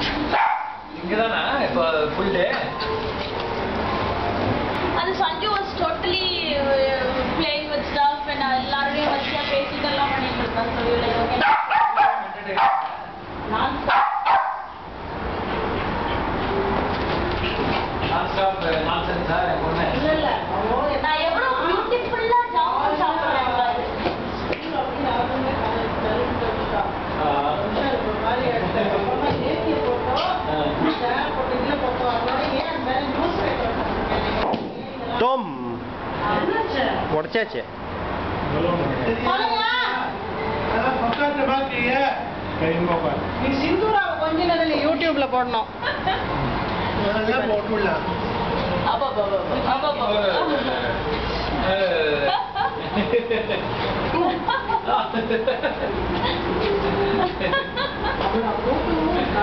இங்கதானா இப்போ full day அது Sanju was totally playing with staff and எல்லாரோடையும் வச்சியா பேசிட்டு எல்லாம் பண்ணிட்டு இருந்தா ஸோ லைக் ஓகே நான் நான் ஸ்டாப் நான் சென்ஸா என் பொண்ணு இல்ல இல்ல நான் எவ்வளவு பியூட்டிஃபுல்லா ஜாமுன் சாப்பிடுறேன் பாரு ஆ, டோம் உடச்சாச்சு நீ சிந்தூராவை கொஞ்ச நேரம் நீ யூடியூப்ல போடணும் அப்பா அப்பா அப்பா ஏ.